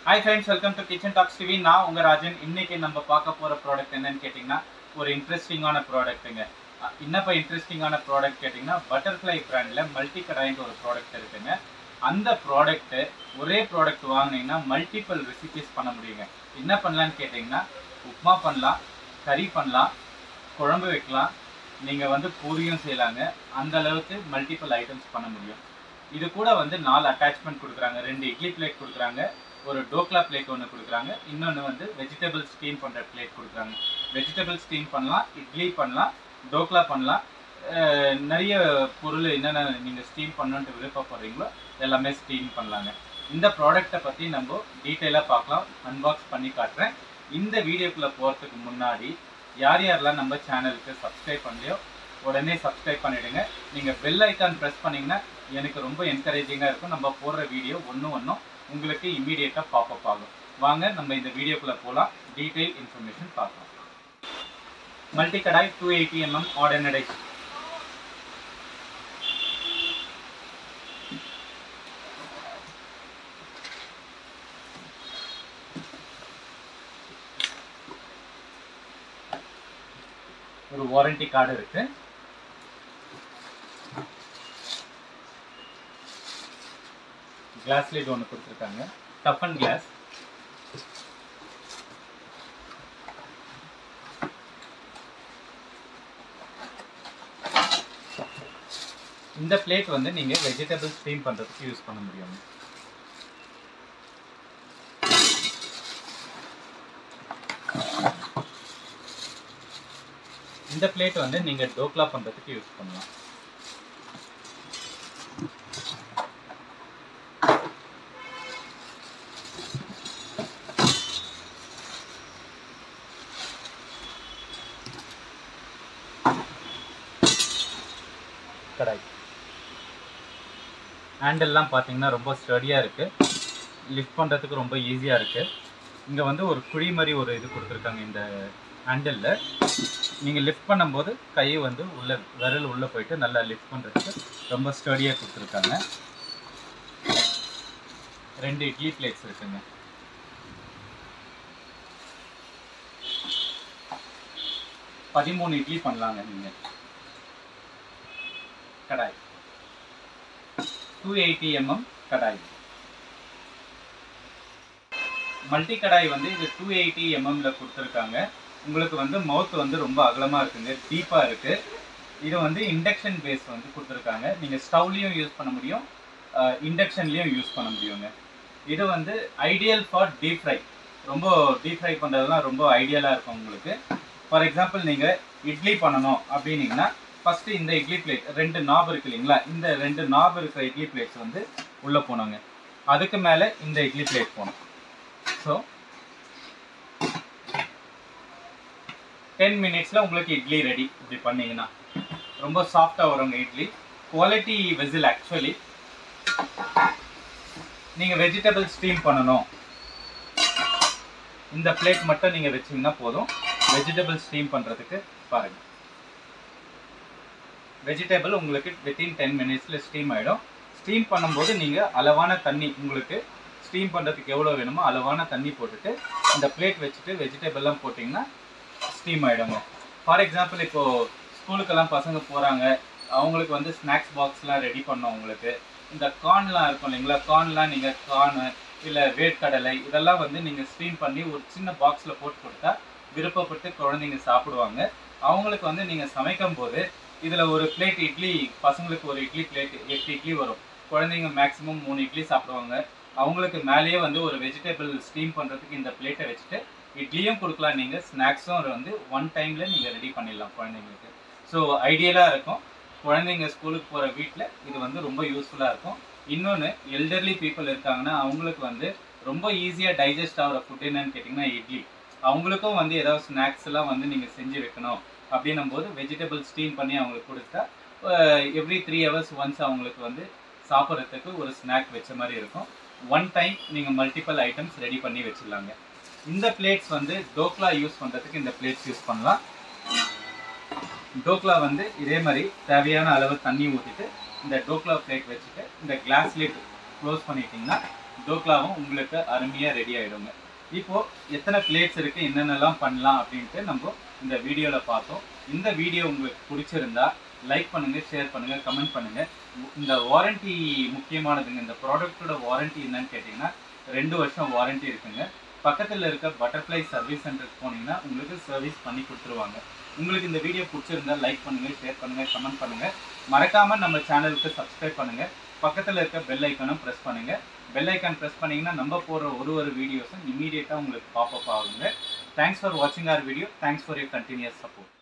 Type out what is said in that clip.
hi friends welcome to kitchen talks TV நான் உங்க ராஜன் இன்னைக்கு நம்ம பார்க்க போற ப்ராடக்ட் என்னன்னு கேட்டிங்கன்னா ஒரு இன்ட்ரெஸ்டிங்கான ப்ராடக்ட்டுங்க என்னப்பா இன்ட்ரெஸ்டிங்கான ப்ராடக்ட் கேட்டிங்கன்னா பட்டர்ஃப்ளை பிராண்டில் மல்டி கடாயின்ற ஒரு ப்ராடக்ட் இருக்குங்க அந்த ப்ராடக்ட்டு ஒரே ப்ராடக்ட் வாங்கினீங்கன்னா மல்டிபிள் ரெசிபிஸ் பண்ண முடியுங்க என்ன பண்ணலான்னு கேட்டிங்கன்னா உப்மா பண்ணலாம் கறி பண்ணலாம் குழம்பு வைக்கலாம் நீங்கள் வந்து பூரியும் செய்யலாங்க அந்த அளவுக்கு மல்டிபிள் ஐட்டம்ஸ் பண்ண முடியும் இது கூட வந்து நாலு அட்டாச்மெண்ட் கொடுக்குறாங்க ரெண்டு இட்லி பிளேட் கொடுக்குறாங்க ஒரு டோக்லா பிளேட் ஒன்று கொடுக்குறாங்க இன்னொன்று வந்து வெஜிடபிள் ஸ்டீம் பண்ணுற பிளேட் கொடுக்குறாங்க வெஜிடபிள் ஸ்டீம் பண்ணலாம் இட்லி பண்ணலாம் டோக்லா பண்ணலாம் அஹ் நிறைய பொருள் என்னென்ன நீங்கள் ஸ்டீம் பண்ணணுன்ட்டு விருப்பப்படுறீங்களோ எல்லாமே ஸ்டீம் பண்ணலாங்க இந்த ப்ராடக்ட்டை பற்றி நம்ம டீட்டெயிலாக பார்க்கலாம் அன்பாக்ஸ் பண்ணி காட்டுறேன் இந்த வீடியோக்குள்ளே போகிறதுக்கு முன்னாடி யார் யாரெல்லாம் நம்ம சேனலுக்கு சப்ஸ்கிரைப் பண்ணலையோ உடனே சப்ஸ்கிரைப் பண்ணிடுங்க நீங்கள் பெல் ஐக்கான் ப்ரெஸ் பண்ணிங்கன்னா எனக்கு ரொம்ப என்கரேஜிங்காக இருக்கும் நம்ம போடுற வீடியோ ஒன்று ஒன்றும் உங்களுக்கு இம்மீடியட்டாக பாப்பப் ஆகும் வாங்க நம்ம இந்த வீடியோக்குள்ளே போகலாம் டீட்டெயில் இன்ஃபர்மேஷன் பார்க்கலாம் multi kadai two eighty mm hard anodised ஒரு வாரண்டி கார்டு இருக்கு கிளாஸ் லிட் ஒன்று கொடுத்துருக்காங்க டஃபன் கிளாஸ் இந்த பிளேட் வந்து நீங்க வெஜிடபிள் ஸ்டீம் பண்றதுக்கு யூஸ் பண்ண முடியும் இந்த பிளேட் வந்து நீங்க டோக்லா பண்றதுக்கு யூஸ் பண்ணலாம் கடாய் ஹேண்டல்லாம் பார்த்தீங்கன்னா ரொம்ப ஸ்டடியாக இருக்குது லிஃப்ட் பண்ணுறதுக்கு ரொம்ப ஈஸியாக இருக்குது இங்கே வந்து ஒரு குழி மாதிரி ஒரு இது கொடுத்துருக்காங்க இந்த ஹேண்டலில் நீங்கள் லிஃப்ட் பண்ணும்போது கை வந்து உள்ள விரல் உள்ளே போயிட்டு நல்லா லிஃப்ட் பண்ணுறதுக்கு ரொம்ப ஸ்டடியாக கொடுத்துருக்காங்க ரெண்டு இட்லி பிளேட்ஸ் இருக்குங்க பதிமூணு இட்லி பண்ணலாங்க நீங்கள் kadai two eighty mm kadai multi kadai வந்து இது டூ எயிட்டி எம்எம்ல கொடுத்துருக்காங்க உங்களுக்கு வந்து மவுத் வந்து ரொம்ப அகலமாக இருக்குங்க டீப்பாக இருக்கு இது வந்து இண்டக்ஷன் பேஸ் வந்து கொடுத்துருக்காங்க நீங்கள் ஸ்டவ்லையும் யூஸ் பண்ண முடியும் இண்டக்ஷன்லேயும் யூஸ் பண்ண முடியுங்க இது வந்து ஐடியல் ஃபார் டீப் ஃப்ரை ரொம்ப டீப் ஃப்ரை பண்ணுறதுலாம் ரொம்ப ஐடியலாக இருக்கும் உங்களுக்கு ஃபார் எக்ஸாம்பிள் நீங்கள் இட்லி பண்ணணும் அப்படின்னீங்கன்னா ஃபஸ்ட்டு இந்த இட்லி பிளேட் ரெண்டு நாப் இருக்கு இல்லைங்களா இந்த ரெண்டு நாப் இருக்கிற இட்லி பிளேட்ஸ் வந்து உள்ளே போனோங்க அதுக்கு மேலே இந்த இட்லி பிளேட் போகணும் ஸோ டென் மினிட்ஸில் உங்களுக்கு இட்லி ரெடி இப்படி பண்ணீங்கன்னா ரொம்ப சாஃப்டாக வருங்க இட்லி குவாலிட்டி வெசில் ஆக்சுவலி நீங்கள் வெஜிடபிள் ஸ்டீம் பண்ணணும் இந்த பிளேட் மட்டும் நீங்கள் வச்சிங்கன்னா போதும் வெஜிடபிள் ஸ்டீம் பண்ணுறதுக்கு பாருங்கள் வெஜிடபிள் உங்களுக்கு வித்தின் டென் மினிட்ஸில் ஸ்டீம் ஆகிடும் ஸ்டீம் பண்ணும்போது நீங்கள் அளவான தண்ணி உங்களுக்கு ஸ்டீம் பண்ணுறதுக்கு எவ்வளோ வேணுமோ அளவான தண்ணி போட்டுட்டு இந்த பிளேட் வச்சுட்டு வெஜிடபிள்லாம் போட்டிங்கன்னா ஸ்டீம் ஆகிடுங்க ஃபார் எக்ஸாம்பிள் இப்போது ஸ்கூலுக்கெல்லாம் பசங்க போகிறாங்க அவங்களுக்கு வந்து ஸ்நாக்ஸ் பாக்ஸ்லாம் ரெடி பண்ணோம் உங்களுக்கு இந்த கார்ன்லாம் இருக்கும் இல்லைங்களா கார்ன்லாம் நீங்கள் கார்னு இல்லை வேர்க்கடலை இதெல்லாம் வந்து நீங்கள் ஸ்டீம் பண்ணி ஒரு சின்ன பாக்ஸில் போட்டு கொடுத்தா விருப்பப்பட்டு குழந்தைங்க சாப்பிடுவாங்க அவங்களுக்கு வந்து நீங்கள் சமைக்கும் போது இதில் ஒரு பிளேட் இட்லி பசங்களுக்கு ஒரு இட்லி பிளேட் எட்டு இட்லி வரும் குழந்தைங்க மேக்ஸிமம் மூணு இட்லி சாப்பிடுவாங்க அவங்களுக்கு மேலேயே வந்து ஒரு வெஜிடபிள் ஸ்டீம் பண்ணுறதுக்கு இந்த பிளேட்டை வச்சுட்டு இட்லியும் கொடுக்கலாம் நீங்கள் ஸ்நாக்ஸும் வந்து ஒன் டைமில் நீங்கள் ரெடி பண்ணிடலாம் குழந்தைங்களுக்கு ஸோ ஐடியலாக இருக்கும் குழந்தைங்க ஸ்கூலுக்கு போகிற வீட்டில் இது வந்து ரொம்ப யூஸ்ஃபுல்லாக இருக்கும் இன்னொன்று எல்டர்லி பீப்புள் இருக்காங்கன்னா அவங்களுக்கு வந்து ரொம்ப ஈஸியாக டைஜஸ்ட் ஆகிற ஃபுட் என்னன்னு கேட்டிங்கன்னா இட்லி அவங்களுக்கும் வந்து ஏதாவது ஸ்நாக்ஸ் எல்லாம் வந்து நீங்கள் செஞ்சு வைக்கணும் அப்படின்னும் போது வெஜிடபிள் ஸ்டீம் பண்ணி அவங்களுக்கு கொடுத்தா எவ்ரி த்ரீ ஹவர்ஸ் ஒன்ஸ் அவங்களுக்கு வந்து சாப்பிட்றதுக்கு ஒரு ஸ்நாக் வச்ச மாதிரி இருக்கும் ஒன் டைம் நீங்கள் மல்டிபிள் ஐட்டம்ஸ் ரெடி பண்ணி வச்சிடலாங்க இந்த பிளேட்ஸ் வந்து டோக்லா யூஸ் பண்ணுறதுக்கு இந்த பிளேட்ஸ் யூஸ் பண்ணலாம் டோக்லா வந்து இதே மாதிரி தேவையான அளவு தண்ணி ஊற்றிட்டு இந்த டோக்லா பிளேட் வச்சுட்டு இந்த கிளாஸ் லிட் க்ளோஸ் பண்ணிட்டீங்கன்னா டோக்லாவும் உங்களுக்கு அருமையாக ரெடி ஆகிடுங்க இப்போ எத்தனை பிளேட்ஸ் இருக்கு என்னென்னலாம் பண்ணலாம் அப்படின்ட்டு நம்ம இந்த வீடியோவில் பார்த்தோம் இந்த வீடியோ உங்களுக்கு பிடிச்சிருந்தா லைக் பண்ணுங்க ஷேர் பண்ணுங்க கமெண்ட் பண்ணுங்க இந்த வாரண்டி முக்கியமானதுங்க இந்த ப்ராடக்ட்டோட வாரண்டி என்னன்னு கேட்டிங்கன்னா ரெண்டு வருஷம் வாரண்டி இருக்குங்க பக்கத்தில் இருக்க பட்டர்ஃப்ளை சர்வீஸ் சென்டருக்கு போனீங்கன்னா உங்களுக்கு சர்வீஸ் பண்ணி கொடுத்துருவாங்க உங்களுக்கு இந்த வீடியோ பிடிச்சிருந்தா லைக் பண்ணுங்க ஷேர் பண்ணுங்க கமெண்ட் பண்ணுங்க மறக்காம நம்ம சேனலுக்கு சப்ஸ்கிரைப் பண்ணுங்க பக்கத்தில் இருக்க பெல் ஐக்கானும் ப்ரெஸ் பண்ணுங்க பெல் ஐக்கான் ப்ரெஸ் பண்ணீங்கன்னா நம்ம போடுற ஒரு ஒரு வீடியோஸும் இமீடியட்டாக உங்களுக்கு பாப்பப் ஆகுங்க தேங்க்ஸ் ஃபார் வாட்சிங் our video thanks for your continuous support